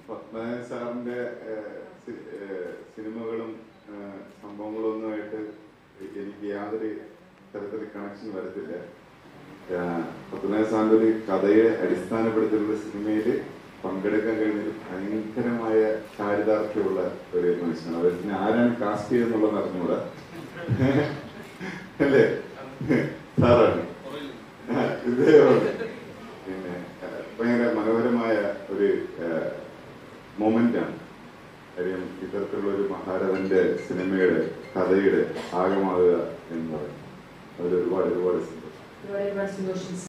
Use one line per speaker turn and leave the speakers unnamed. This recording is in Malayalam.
പത്മനാഭൻ സാറിന്റെ ഏഹ്, സി- ഏഹ്, സിനിമകളും ഏഹ്, സംഭവങ്ങളൊന്നുമായിട്ട് എനിക്ക് യാതൊരു തരത്തിൽ കണക്ഷൻ വരത്തില്ല ഏഹ്, പത്മനാഭൻ സാറിന്റെ ഒരു കഥയെ അടിസ്ഥാനപ്പെടുത്തിയുള്ള സിനിമയിൽ പങ്കെടുക്കാൻ കഴിഞ്ഞതിൽ ഭയങ്കരമായ ചാരിതാർത്ഥ്യമുള്ള ഒരു മനുഷ്യനാണ് അദ്ദേഹത്തിന് ആരാണ് കാസ്റ്റ് ചെയ്തെന്നുള്ളത് അറിഞ്ഞുകൂടാ അല്ലേ സാറാണ് ആ, ഇദ്ദേഹമാണ് പിന്നെ ആ, ഭയങ്കര മനോഹരമായ ഒരു മൊമെന്റ് ആണ് കാര്യം ഇത്തരത്തിലുള്ള ഒരു മഹാരഥന്റെ സിനിമയുടെ കഥയുടെ ഭാഗമാകുക എന്ന് പറയുന്നത് അതിൽ ഒരുപാട് ഒരുപാട് സന്തോഷം
ഒരുപാട് ഒരുപാട് സന്തോഷം